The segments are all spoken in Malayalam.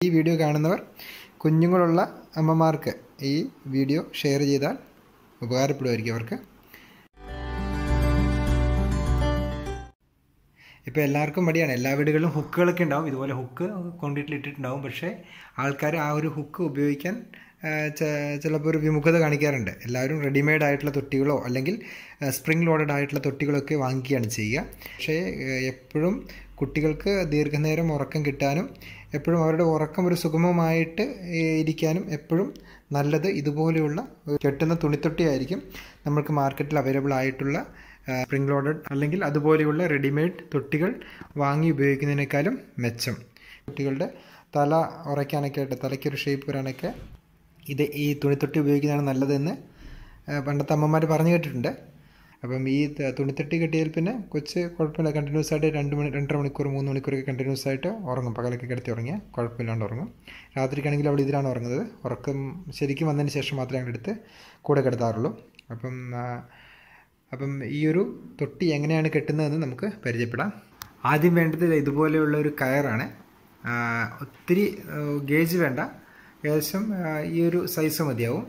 ഈ വീഡിയോ കാണുന്നവർ കുഞ്ഞുങ്ങളുള്ള അമ്മമാർക്ക് ഈ വീഡിയോ ഷെയർ ചെയ്താൽ ഉപകാരപ്പെടുമായിരിക്കും അവർക്ക് ഇപ്പോൾ എല്ലാവർക്കും മടിയാണ് എല്ലാ വീടുകളിലും ഹുക്കുകളൊക്കെ ഉണ്ടാവും ഇതുപോലെ ഹുക്ക് കോൺക്രീറ്റിൽ ഇട്ടിട്ടുണ്ടാവും പക്ഷേ ആൾക്കാർ ആ ഒരു ഹുക്ക് ഉപയോഗിക്കാൻ ചിലപ്പോൾ ഒരു വിമുഖത കാണിക്കാറുണ്ട് എല്ലാവരും റെഡിമെയ്ഡ് ആയിട്ടുള്ള തൊട്ടികളോ അല്ലെങ്കിൽ സ്പ്രിംഗ് ലോഡഡ് ആയിട്ടുള്ള തൊട്ടികളൊക്കെ വാങ്ങിക്കുകയാണ് ചെയ്യുക പക്ഷേ എപ്പോഴും കുട്ടികൾക്ക് ദീർഘനേരം ഉറക്കം കിട്ടാനും എപ്പോഴും അവരുടെ ഉറക്കം ഒരു സുഗമമായിട്ട് ഇരിക്കാനും എപ്പോഴും നല്ലത് ഇതുപോലെയുള്ള കെട്ടുന്ന തുണിത്തൊട്ടിയായിരിക്കും നമുക്ക് മാർക്കറ്റിൽ അവൈലബിൾ ആയിട്ടുള്ള സ്പ്രിംഗ് ലോഡഡ് അല്ലെങ്കിൽ അതുപോലെയുള്ള റെഡിമെയ്ഡ് തൊട്ടികൾ വാങ്ങി ഉപയോഗിക്കുന്നതിനേക്കാളും മെച്ചം കുട്ടികളുടെ തല ഉറയ്ക്കാനൊക്കെ ആയിട്ട് തലയ്ക്കൊരു ഷേപ്പ് വരാനൊക്കെ ഇത് ഈ തുണിത്തൊട്ടി ഉപയോഗിക്കുന്നതാണ് നല്ലതെന്ന് പണ്ടത്തെ അമ്മമാർ പറഞ്ഞു കേട്ടിട്ടുണ്ട് അപ്പം ഈ തുണിത്തൊട്ടി കെട്ടിയാൽ പിന്നെ കൊച്ച് കുഴപ്പമില്ല കണ്ടിന്യൂസ് ആയിട്ട് രണ്ട് മണി രണ്ടര മണിക്കൂർ മൂന്ന് മണിക്കൂറൊക്കെ കണ്ടിന്യൂസ് ആയിട്ട് ഉറങ്ങും പകലൊക്കെ കിടത്തി ഉറങ്ങിയാൽ കുഴപ്പമില്ലാണ്ട് ഉറങ്ങും രാത്രിക്കാണെങ്കിൽ അവൾ ഇതിലാണ് ഉറങ്ങുന്നത് ഉറക്കം ശരിക്കും വന്നതിന് ശേഷം മാത്രമേ ഞങ്ങളുടെ അടുത്ത് കൂടെ കിടത്താറുള്ളൂ അപ്പം അപ്പം ഈ ഒരു തൊട്ടി എങ്ങനെയാണ് കെട്ടുന്നതെന്ന് നമുക്ക് പരിചയപ്പെടാം ആദ്യം വേണ്ടത് ഇതുപോലെയുള്ള ഒരു കയറാണ് ഒത്തിരി ഗേജ് വേണ്ട ഏകദേശം ഈ ഒരു സൈസ് മതിയാവും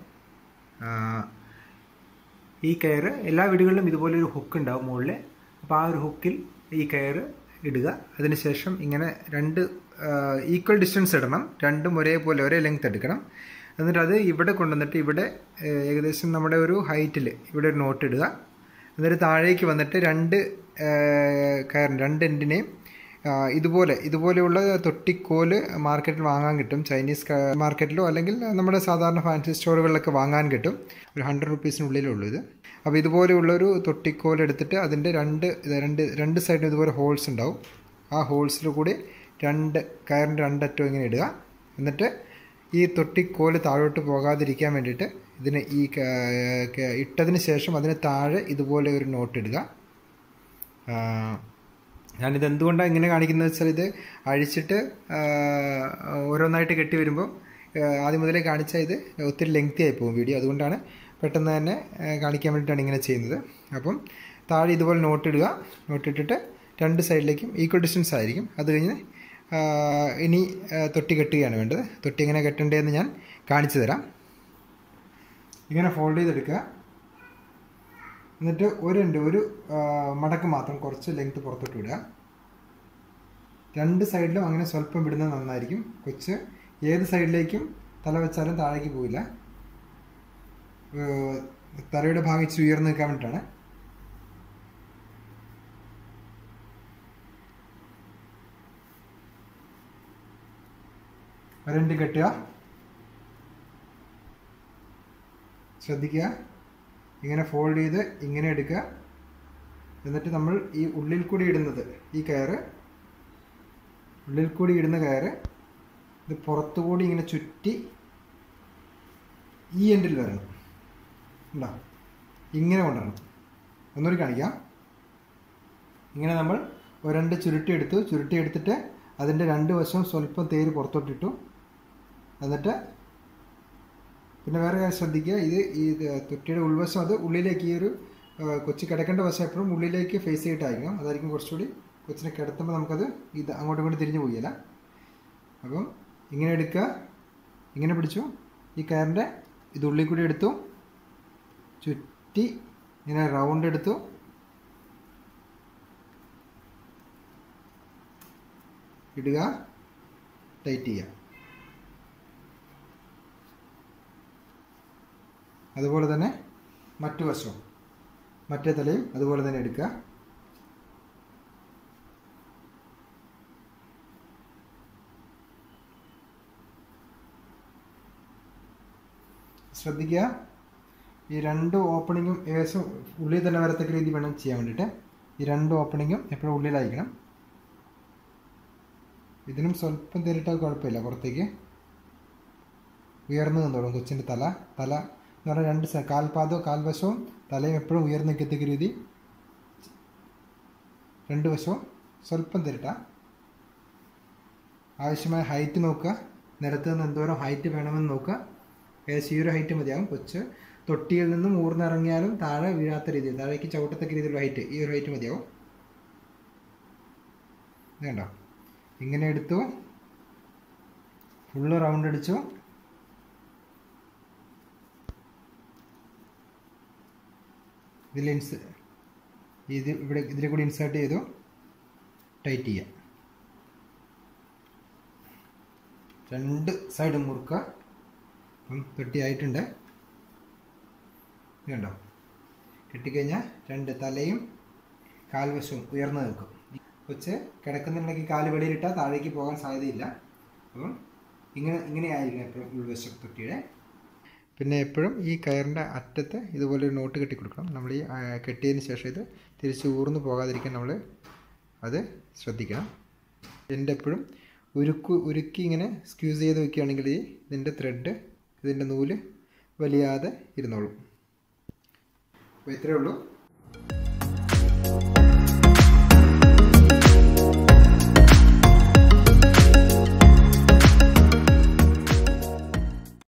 ഈ കയറ് എല്ലാ വീടുകളിലും ഇതുപോലെ ഒരു ഹുക്ക് ഉണ്ടാവും മുകളിൽ അപ്പോൾ ആ ഒരു ഹുക്കിൽ ഈ കയറ് ഇടുക അതിനുശേഷം ഇങ്ങനെ രണ്ട് ഈക്വൽ ഡിസ്റ്റൻസ് ഇടണം രണ്ടും ഒരേപോലെ ഒരേ ലെങ്ത് എടുക്കണം എന്നിട്ട് അത് ഇവിടെ കൊണ്ടുവന്നിട്ട് ഇവിടെ ഏകദേശം നമ്മുടെ ഒരു ഹൈറ്റിൽ ഇവിടെ ഒരു നോട്ട് ഇടുക എന്നിട്ട് താഴേക്ക് വന്നിട്ട് രണ്ട് കയറിന് രണ്ട് എൻഡിനെയും ഇതുപോലെ ഇതുപോലെയുള്ള തൊട്ടിക്കോല് മാർക്കറ്റിൽ വാങ്ങാൻ കിട്ടും ചൈനീസ് മാർക്കറ്റിലോ അല്ലെങ്കിൽ നമ്മുടെ സാധാരണ ഫാൻസി സ്റ്റോറുകളിലൊക്കെ വാങ്ങാൻ കിട്ടും ഒരു ഹൺഡ്രഡ് റുപ്പീസിനുള്ളിലേ ഉള്ളൂ ഇത് അപ്പോൾ ഇതുപോലെയുള്ളൊരു തൊട്ടിക്കോൽ എടുത്തിട്ട് അതിൻ്റെ രണ്ട് രണ്ട് രണ്ട് സൈഡിലും ഇതുപോലെ ഹോൾസ് ഉണ്ടാവും ആ ഹോൾസിൽ കൂടി രണ്ട് കയറിൻ്റെ രണ്ടറ്റവും ഇങ്ങനെ ഇടുക എന്നിട്ട് ഈ തൊട്ടിക്കോല് താഴോട്ട് പോകാതിരിക്കാൻ വേണ്ടിയിട്ട് ഇതിന് ഈ ഇട്ടതിന് ശേഷം അതിന് താഴെ ഇതുപോലെ ഒരു നോട്ട് ഇടുക ഞാനിത് എന്തുകൊണ്ടാണ് ഇങ്ങനെ കാണിക്കുന്നത് വെച്ചാൽ ഇത് അഴിച്ചിട്ട് ഓരോന്നായിട്ട് കെട്ടി വരുമ്പോൾ ആദ്യം മുതലേ കാണിച്ചാൽ ഇത് ഒത്തിരി ലെങ്തി ആയി പോകും വീഡിയോ അതുകൊണ്ടാണ് പെട്ടെന്ന് തന്നെ കാണിക്കാൻ വേണ്ടിയിട്ടാണ് ഇങ്ങനെ ചെയ്യുന്നത് അപ്പം താഴെ ഇതുപോലെ നോട്ട് ഇടുക നോട്ട് ഇട്ടിട്ട് രണ്ട് സൈഡിലേക്കും ഈക്വൽ ഡിസ്റ്റൻസ് ആയിരിക്കും അത് കഴിഞ്ഞ് ഇനി തൊട്ടി കെട്ടുകയാണ് വേണ്ടത് തൊട്ടി എങ്ങനെ കെട്ടേണ്ടതെന്ന് ഞാൻ കാണിച്ചു തരാം ഇങ്ങനെ ഫോൾഡ് ചെയ്തെടുക്കുക എന്നിട്ട് ഒരു എൻ്റെ ഒരു മടക്ക് മാത്രം കുറച്ച് ലെങ്ത് പുറത്തോട്ട് വിടുക രണ്ട് സൈഡിലും അങ്ങനെ സ്വല്പം വിടുന്നത് നന്നായിരിക്കും കൊച്ച് ഏത് സൈഡിലേക്കും തല വെച്ചാലും താഴേക്ക് പോവില്ല തലയുടെ ഭാഗം ഇച്ചിരി ഉയർന്നു നിൽക്കാൻ വേണ്ടിയിട്ടാണ് ഒരെണ്ട് കെട്ടുക ശ്രദ്ധിക്കുക ഇങ്ങനെ ഫോൾഡ് ചെയ്ത് ഇങ്ങനെ എടുക്കുക എന്നിട്ട് നമ്മൾ ഈ ഉള്ളിൽ കൂടി ഇടുന്നത് ഈ കയറ് ഉള്ളിൽ കൂടി ഇടുന്ന കയറ് ഇത് പുറത്തു കൂടി ഇങ്ങനെ ചുറ്റി ഈ എൻഡിൽ വരണം ഉണ്ടോ ഇങ്ങനെ കൊണ്ടുവരണം ഒന്നുകൂടി കാണിക്കാം ഇങ്ങനെ നമ്മൾ ഒരണ്ട് ചുരുട്ടി എടുത്തു ചുരുട്ടി എടുത്തിട്ട് അതിൻ്റെ രണ്ട് വശവും സ്വല്പം തേര് പുറത്തോട്ടിട്ടു എന്നിട്ട് പിന്നെ വേറെ കാര്യം ശ്രദ്ധിക്കുക ഇത് ഈ തൊട്ടിയുടെ ഉൾവശം അത് ഉള്ളിലേക്ക് ഈ ഒരു കൊച്ചി കിടക്കേണ്ട വശം എപ്പോഴും ഉള്ളിലേക്ക് ഫേസ് ചെയ്തിട്ടായിരിക്കണം അതായിരിക്കും കുറച്ചുകൂടി കൊച്ചിനെ കിടത്തുമ്പോൾ നമുക്കത് ഇത് അങ്ങോട്ടും ഇങ്ങോട്ടും തിരിഞ്ഞു പോയില്ല അപ്പം ഇങ്ങനെ എടുക്കുക ഇങ്ങനെ പിടിച്ചു ഈ കയറിൻ്റെ ഇത് ഉള്ളിൽ കൂടി എടുത്തു ചുറ്റി ഇങ്ങനെ റൗണ്ട് എടുത്തു ഇടുക ടൈറ്റ് ചെയ്യുക അതുപോലെ തന്നെ മറ്റു വശവും മറ്റേ തലയും അതുപോലെ തന്നെ എടുക്കുക ശ്രദ്ധിക്കുക ഈ രണ്ട് ഓപ്പണിങ്ങും ഏകദേശം ഉള്ളിൽ തന്നെ വരത്തക്ക രീതി വേണം ചെയ്യാൻ വേണ്ടിയിട്ട് ഈ രണ്ട് ഓപ്പണിങ്ങും എപ്പോഴും ഉള്ളിലായിരിക്കണം ഇതിനും സ്വല്പം തേരിട്ടാൽ കുഴപ്പമില്ല പുറത്തേക്ക് ഉയർന്നു നിന്നോളും കൊച്ചിൻ്റെ തല തല എന്ന് പറഞ്ഞാൽ രണ്ട് കാൽപാദവും കാൽവശവും തലയും എപ്പോഴും ഉയർന്നു നിൽക്കത്തക്ക രീതി രണ്ട് വശവും സ്വല്പം തിരട്ട ആവശ്യമായ ഹൈറ്റ് നോക്കുക നിലത്ത് നിന്ന് എന്തോരം ഹൈറ്റ് വേണമെന്ന് നോക്കുക ഏകദേശം ഈ ഒരു ഹൈറ്റ് മതിയാകും കൊച്ച് തൊട്ടിയിൽ നിന്നും ഊർന്നിറങ്ങിയാലും താഴെ വീഴാത്ത രീതിയിൽ താഴേക്ക് ചവിട്ടത്തക്ക രീതിയിലുള്ള ഹൈറ്റ് ഈ ഒരു ഹൈറ്റ് മതിയാവും വേണ്ട ഇങ്ങനെ എടുത്തു ഫുള്ള് റൗണ്ട് അടിച്ചു ഇതിൽ ഇൻസ് ഇത് ഇവിടെ ഇതിൽ കൂടി ഇൻസേർട്ട് ചെയ്തു ടൈറ്റ് ചെയ്യുക രണ്ട് സൈഡും മുറുക്കുക അപ്പം പെട്ടി ആയിട്ടുണ്ട് ഇത് കണ്ടോ കെട്ടിക്കഴിഞ്ഞാൽ രണ്ട് തലയും കാൽവശവും ഉയർന്നു നിൽക്കും കൊച്ച് കിടക്കുന്നുണ്ടെങ്കിൽ കാല് വെളിയിലിട്ടാൽ താഴേക്ക് പോകാൻ സാധ്യതയില്ല അപ്പം ഇങ്ങനെ ഇങ്ങനെ ആയിരിക്കണം എപ്പോഴും ഉൾവശം തൊട്ടിയുടെ പിന്നെ എപ്പോഴും ഈ കയറിൻ്റെ അറ്റത്ത് ഇതുപോലെ ഒരു നോട്ട് കെട്ടി കൊടുക്കണം നമ്മൾ ഈ ആ, കെട്ടിയതിന് ശേഷം ഇത് തിരിച്ച് ഊർന്നു പോകാതിരിക്കാൻ നമ്മൾ അത് ശ്രദ്ധിക്കണം എൻ്റെ എപ്പോഴും ഉരുക്കു ഉരുക്കി ഇങ്ങനെ സ്ക്യൂസ് ചെയ്ത് വെക്കുകയാണെങ്കിൽ ഈ ഇതിൻ്റെ ത്രെഡ് ഇതിൻ്റെ നൂല് വലിയാതെ ഇരുന്നോളും അപ്പോൾ ഇത്രയേ ഉള്ളൂ